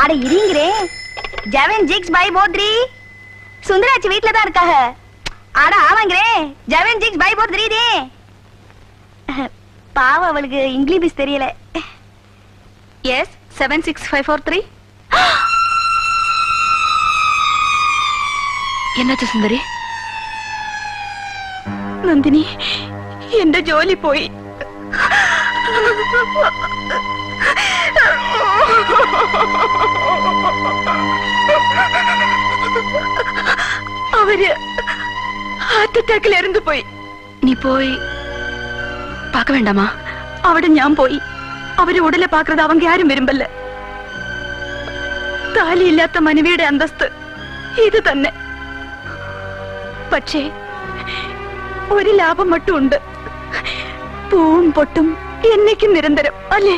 அட இருங்கிறே ஜெவன் jigs by போத்ரி சுந்தராச்சி வீட்ல தான் இருக்காக அட ஆமாங்கிறே ஜெவன் ஜிக்ஸ் பை போத்ரி தே பாவம் அவளுக்கு இங்கிலீஷ் தெரியல yes seven six five four three എന്നുവെച്ച സുന്ദരി നന്ദിനി എന്റെ ജോലി പോയി അവര് ഹാർട്ട് അറ്റാക്കിൽ ഇറന്നു പോയി നീ പോയി பார்க்க வேண்டாமா അവിടെ ഞാൻ പോയി അവര് ഉടലെ പാക്കുന്നത് അവങ്ക ആരും വരുമ്പല്ല താലിയില്ലാത്ത മനുവിയുടെ അന്തസ്ത് ഇത് തന്നെ പക്ഷേ ഒരു ലാഭം മട്ടും ഉണ്ട് പൂവും പൊട്ടും എന്നേക്കും നിരന്തരം അല്ലേ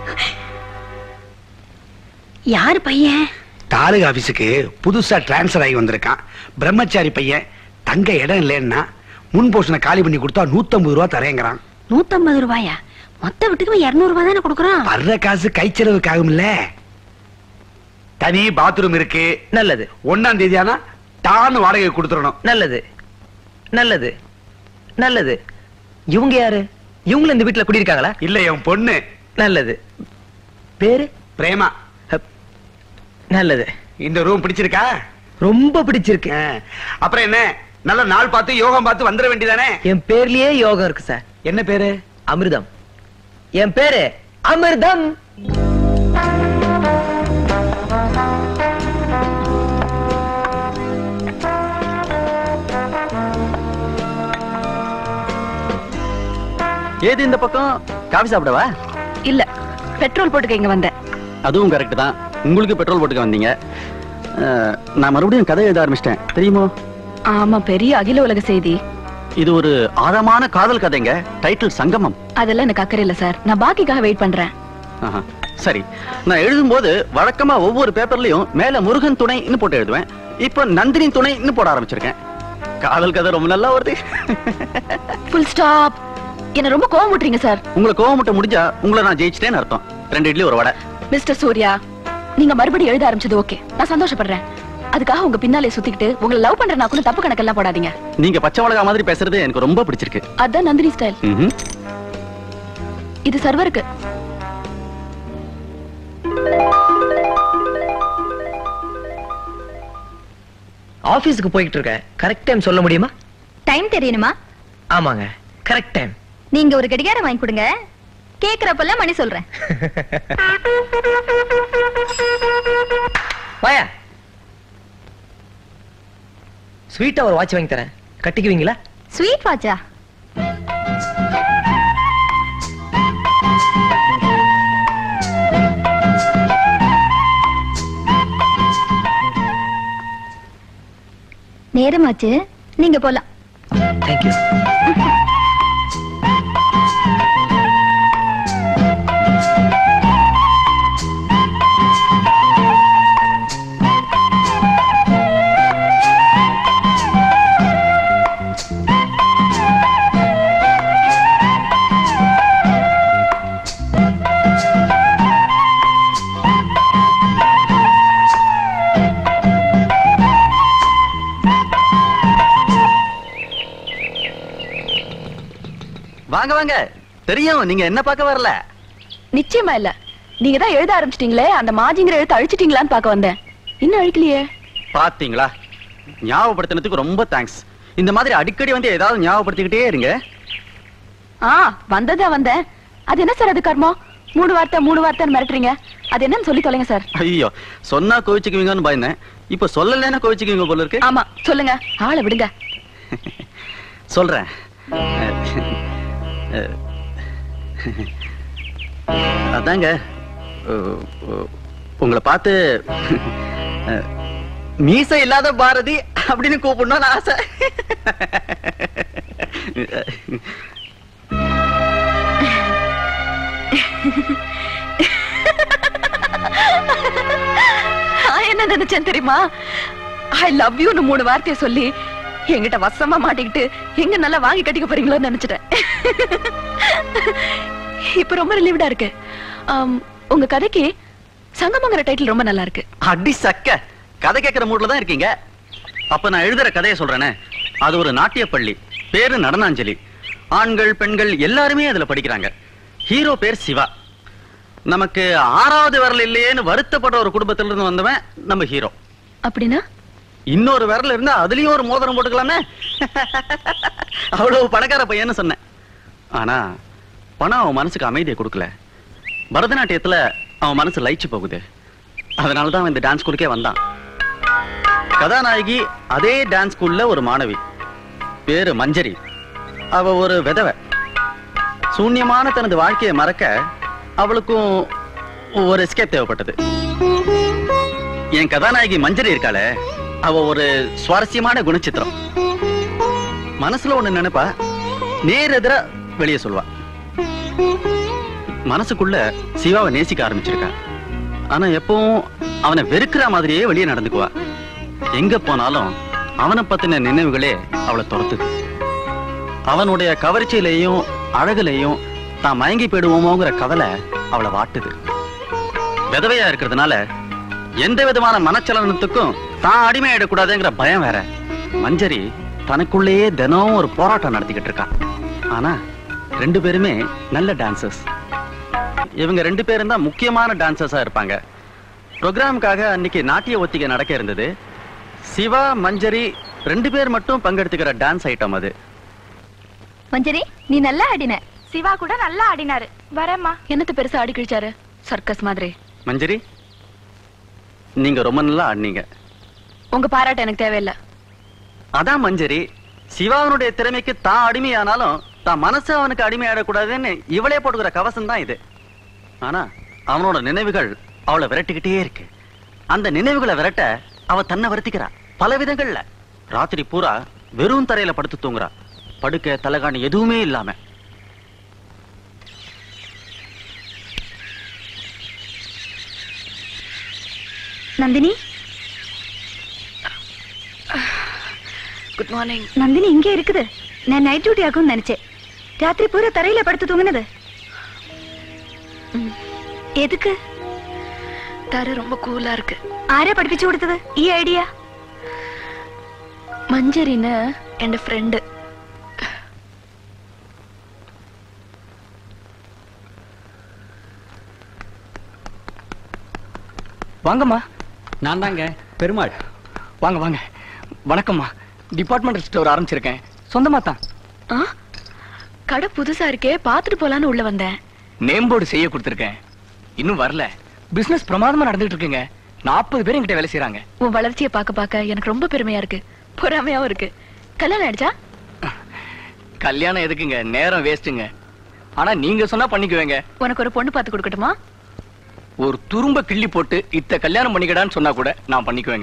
யாரு பையன் தாலுகா ஆபீஸுக்கு புதுசா டிரான்ஸ்ஃபர் ஆகி வந்திருக்கான் பிரம்மச்சாரி பையன் தங்க இடம் இல்லைன்னா முன் போஷனை காலி பண்ணி கொடுத்தா நூத்தம்பது ரூபா தரேங்கிறான் நூத்தம்பது ரூபாயா மொத்த வீட்டுக்கு இருநூறு ரூபாய் தானே கொடுக்குறோம் வர்ற காசு கைச்செலவுக்கு ஆகும்ல தனி பாத்ரூம் இருக்கு நல்லது ஒன்னாம் தேதி ஆனா டான்னு வாடகை கொடுத்துடணும் நல்லது நல்லது நல்லது இவங்க யாரு இவங்களும் இந்த வீட்டுல குடியிருக்காங்களா இல்ல என் பொண்ணு நல்லது பேரு பிரேமா ஹப். நல்லது இந்த ரூம் பிடிச்சிருக்கா ரொம்ப பிடிச்சிருக்கு ஆ. அப்புறம் என்ன நல்ல நாள் பார்த்து யோகம் பார்த்து வந்துட வேண்டியதானே என் பேர்லயே யோகம் இருக்கு சார் என்ன பேரு அமிர்தம் என் பேரு அமிர்தம் ஏது இந்த பக்கம் காஃபி சாப்பிடவா இல்ல பெட்ரோல் போட்டுக்க இங்க வந்தேன் அதுவும் கரெக்ட் தான் உங்களுக்கு பெட்ரோல் போட்டுக்க வந்தீங்க அஹ், நான் மறுபடியும் கதை எழுத ஆரம்பிச்சிட்டேன் தெரியுமோ ஆமா பெரிய அகில உலக செய்தி இது ஒரு ஆழமான காதல் கதைங்க டைட்டில் சங்கமம் அதெல்லாம் எனக்கு அக்கறை இல்ல சார் நான் பாக்கிக்காக வெயிட் பண்றேன் ஆஹா. சரி நான் எழுதும்போது வழக்கமா ஒவ்வொரு பேப்பர்லயும் மேல முருகன் துணைன்னு போட்டு எழுதுவேன் இப்போ நந்தினி துணைன்னு போட ஆரம்பிச்சிருக்கேன் காதல் கதை ரொம்ப நல்லா வருது ஃபுல் ஸ்டாப் என்ன ரொம்ப கோவம் விட்டுறீங்க சார் உங்களை கோவம் மட்டும் முடிஞ்சா உங்களை நான் ஜெயிச்சிட்டேன்னு அர்த்தம் ரெண்டு இட்லி ஒரு வடை மிஸ்டர் சூர்யா நீங்க மறுபடியும் எழுத ஆரம்பிச்சது ஓகே நான் சந்தோஷப்படுறேன் அதுக்காக உங்க பின்னாலே சுத்திக்கிட்டு உங்களை லவ் பண்ற நான் கூட தப்பு கணக்கெல்லாம் போடாதீங்க நீங்க பச்சை மிளகா மாதிரி பேசுறது எனக்கு ரொம்ப பிடிச்சிருக்கு அதான் நந்தினி ஸ்டைல் ம்ஹும். இது சர்வருக்கு ஆபீஸ்க்கு போயிட்டு இருக்கேன் கரெக்ட் டைம் சொல்ல முடியுமா டைம் தெரியணுமா ஆமாங்க கரெக்ட் டைம் நீங்க ஒரு கடிகாரம் வாங்கி கொடுங்க கேக்குறப்பெல்லாம் மணி சொல்றேன் வாயா ஸ்வீட்டா ஒரு வாட்ச் வாங்கி தரேன் கட்டிக்குவீங்களா ஸ்வீட் வாட்சா நேரமாச்சு நீங்க போலாம் தேங்க்யூ வாங்க வாங்க தெரியும் நீங்க என்ன பார்க்க வரல நிச்சயமா இல்ல நீங்க தான் எழுத ஆரம்பிச்சிட்டீங்களே அந்த மாஜிங்கிற எழுத்து அழிச்சிட்டீங்களான்னு பார்க்க வந்தேன் இன்னும் அழிக்கலையே பாத்தீங்களா ஞாபகப்படுத்தினதுக்கு ரொம்ப தேங்க்ஸ் இந்த மாதிரி அடிக்கடி வந்து ஏதாவது ஞாபகப்படுத்திக்கிட்டே இருங்க ஆ வந்ததா வந்தேன் அது என்ன சார் அது கர்மம் மூணு வார்த்தை மூணு வார்த்தைன்னு மிரட்டுறீங்க அது என்னன்னு சொல்லி தொலைங்க சார் ஐயோ சொன்னா கோவிச்சுக்குவீங்கன்னு பயந்தேன் இப்ப சொல்லலைன்னா கோவிச்சுக்குவீங்க போல இருக்கு ஆமா சொல்லுங்க ஆளை விடுங்க சொல்றேன் அஹ், அதாங்க அஹ், அஹ், உங்களை பார்த்து அஹ், மீசை இல்லாத பாரதி அப்படின்னு கூப்பிடணும்னு ஆசை நான் என்ன நினைச்சேன் தெரியுமா ஐ லவ் யூன்னு மூணு வார்த்தையை சொல்லி என்கிட்ட வசமா மாட்டிக்கிட்டு எங்க நல்லா வாங்கி கட்டிக்க போறீங்களோன்னு நினைச்சிட்டேன் இப்ப ரொம்ப ரிலீவ்டா இருக்கு ஆம், உங்க கதைக்கு சங்கமங்கிற டைட்டில் ரொம்ப நல்லா இருக்கு அடி சக்க கதை கேட்கிற மூட்ல தான் இருக்கீங்க அப்ப நான் எழுதுற கதையை சொல்றேனே அது ஒரு நாட்டிய பள்ளி பேரு நடனாஞ்சலி ஆண்கள் பெண்கள் எல்லாருமே அதுல படிக்கிறாங்க ஹீரோ பேர் சிவா நமக்கு ஆறாவது விரல் இல்லையேன்னு வருத்தப்படுற ஒரு குடும்பத்துல இருந்து வந்தவன் நம்ம ஹீரோ அப்படின்னா இன்னொரு விரல் இருந்தா அதுலயும் ஒரு மோதிரம் போட்டுக்கலாமே அவ்வளவு பணக்கார பையன்னு சொன்னேன் ஆனா பணம் அவன் மனசுக்கு அமைதியை கொடுக்கல பரதநாட்டியத்துல அவன் மனசு லயிச்சு போகுது அதனாலதான் அவன் இந்த டான்ஸ் ஸ்கூலுக்கே வந்தான் கதாநாயகி அதே டான்ஸ் ஸ்கூல்ல ஒரு மாணவி பேரு மஞ்சரி அவ ஒரு விதவை சூன்யமான தனது வாழ்க்கையை மறக்க அவளுக்கும் ஒரு எஸ்கேப் தேவைப்பட்டது என் கதாநாயகி மஞ்சரி இருக்காளே அவ ஒரு சுவாரஸ்யமான குணச்சித்திரம் மனசுல ஒண்ணு நினைப்பா நேர் எதிரா வெளியே சொல்வா மனசுக்குள்ள சிவாவை நேசிக்க ஆரம்பிச்சிருக்கா ஆனா எப்பவும் அவனை வெறுக்கிற மாதிரியே வெளியே நடந்துக்குவா எங்க போனாலும் அவனை பத்தின நினைவுகளே அவளை துரத்துது அவனுடைய கவர்ச்சியிலையும் அழகுலையும் தான் மயங்கி போயிடுவோமோங்கிற கவலை அவளை வாட்டுது விதவையா இருக்கிறதுனால எந்த விதமான மனச்சலனத்துக்கும் தான் அடிமையாயிடக்கூடாதுங்கிற பயம் வேற மஞ்சரி தனக்குள்ளேயே தினம் ஒரு போராட்டம் நடத்திக்கிட்டு இருக்கா ஆனா ரெண்டு பேருமே நல்ல டான்சர்ஸ் இவங்க ரெண்டு பேரும் தான் முக்கியமான டான்சர்ஸா இருப்பாங்க ப்ரோக்ராமுக்காக அன்னைக்கு நாட்டிய ஒத்திகை நடக்க இருந்தது சிவா மஞ்சரி ரெண்டு பேர் மட்டும் பங்கெடுத்துக்கிற டான்ஸ் ஐட்டம் அது மஞ்சரி நீ நல்லா ஆடின சிவா கூட நல்லா ஆடினாரு வரேம்மா என்னத்த பெருசா ஆடி கிழிச்சாரு சர்க்கஸ் மாதிரி மஞ்சரி நீங்க ரொம்ப நல்லா ஆடினீங்க உங்க பாராட்டு எனக்கு தேவையில்ல அதான் மஞ்சரி சிவாவனுடைய திறமைக்கு தான் அடிமையானாலும் தான் மனசு அவனுக்கு அடிமையாடக்கூடாதுன்னு இவளே போட்டுக்கிற கவசம் தான் இது ஆனா அவனோட நினைவுகள் அவளை விரட்டிக்கிட்டே இருக்கு அந்த நினைவுகளை விரட்ட அவ தன்னை வருத்திக்கிறா பல விதங்கள்ல ராத்திரி பூரா வெறும் தரையில படுத்து தூங்குறா படுக்க தலகாணி எதுவுமே இல்லாம நந்தினி குட் மார்னிங் நந்தினி இங்க இருக்குது நான் நைட் டியூட்டி ஆகும்னு நினைச்சேன் ராத்திரி பூரா தரையில படுத்து தூங்குனது எதுக்கு தர ரொம்ப கூலா இருக்கு ആരെ പഠിപ്പിച്ചു കൊടുത്തത് ഈ ഐഡിയ மஞ்சரின்னு என் ஃப்ரெண்டு வாங்கம்மா நான் தாங்க பெருமாள் வாங்க வாங்க வணக்கம்மா டிபார்ட்மெண்டல் ஸ்டோர் ஆரம்பிச்சிருக்கேன் சொந்தமா தான் ஆ கடை புதுசா இருக்கே பாத்துட்டு போலான்னு உள்ள வந்தேன் நேம் போர்டு செய்ய கொடுத்துருக்கேன் இன்னும் வரல பிசினஸ் பிரமாதமா நடந்துட்டு இருக்குங்க நாற்பது பேர் என்கிட்ட வேலை செய்றாங்க உன் வளர்ச்சியை பார்க்க பார்க்க எனக்கு ரொம்ப பெருமையா இருக்கு பொறாமையாவும் இருக்கு கல்யாணம் ஆயிடுச்சா கல்யாணம் எதுக்குங்க நேரம் வேஸ்ட்டுங்க ஆனா நீங்க சொன்னா பண்ணிக்குவேங்க உனக்கு ஒரு பொண்ணு பார்த்து கொடுக்கட்டுமா ஒரு துரும்ப கிள்ளி போட்டு இத்த கல்யாணம் பண்ணிக்கடான்னு சொன்னா கூட நான் பண்ணிக்குவேங்க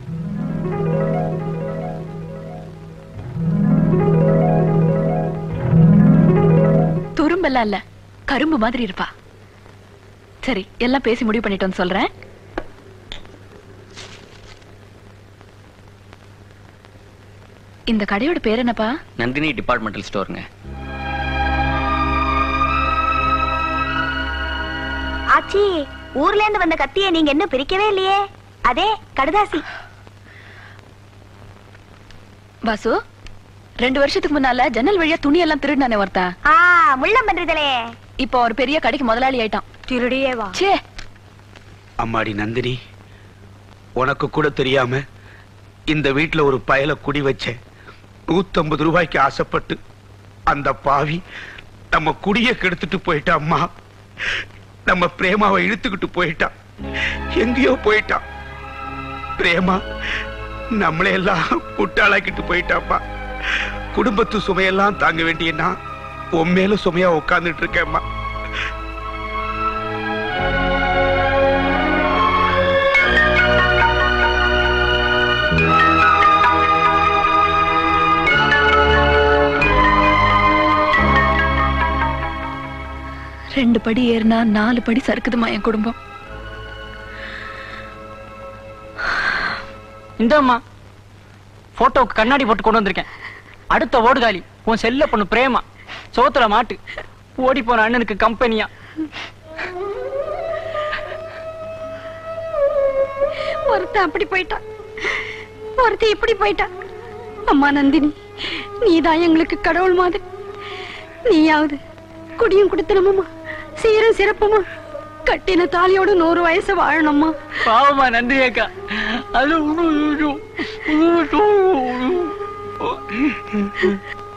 துரும்பெல்லாம் இல்ல கரும்பு மாதிரி இருப்பா சரி எல்லாம் பேசி முடிவு பண்ணிட்டோன்னு சொல்றேன் இந்த கடையோட பேர் என்னப்பா நந்தினி டிபார்ட்மெண்டல் ஸ்டோருங்க ஆச்சி ஊர்ல இருந்து வந்த கத்தியை நீங்க இன்னும் பிரிக்கவே இல்லையே அதே கடுதாசி வாசு ரெண்டு வருஷத்துக்கு முன்னால ஜன்னல் வழியா துணி எல்லாம் திருடினானே ஒருத்தன் ஆ முள்ளம் பண்றதுலே இப்போ ஒரு பெரிய கடைக்கு முதலாளி ஆயிட்டான் திருடியே வா ச்சே அம்மாடி நந்தினி உனக்கு கூட தெரியாம இந்த வீட்டுல ஒரு பயல குடி வச்சேன் நூத்தம்பது ரூபாய்க்கு ஆசைப்பட்டு அந்த பாவி நம்ம குடிய கெடுத்துட்டு போயிட்டான் அம்மா நம்ம பிரேமாவை இழுத்துக்கிட்டு போயிட்டான் எங்கேயோ போயிட்டான் பிரேமா நம்மளே எல்லாம் முட்டாளாக்கிட்டு போயிட்டாப்பா குடும்பத்து சுமையெல்லாம் தாங்க வேண்டியன்னா உன் மேல சுமையா உட்கார்ந்துட்டு இருக்கேம்மா ரெண்டு படி ஏறினா நாலு படி சறுக்குதுமா என் குடும்பம் இந்தாம்மா போட்டோவுக்கு கண்ணாடி போட்டு கொண்டு வந்திருக்கேன் அடுத்த ஓடுகாலி உன் செல்ல பொண்ணு பிரேமா சோத்துல மாட்டு ஓடி போன அண்ணனுக்கு கம்பெனியா ஒருத்தன் அப்படி போயிட்டான் ஒருத்தன் இப்படி போயிட்டான் அம்மா நந்தினி நீதான் எங்களுக்கு கடவுள் மாதிரி நீயாவது குடியும் கொடுத்தனமா சீரும் சிறப்புமா கட்டின தாலியோட நூறு வயசு வாழணும்மா பாவமா நன்றி அக்கா அது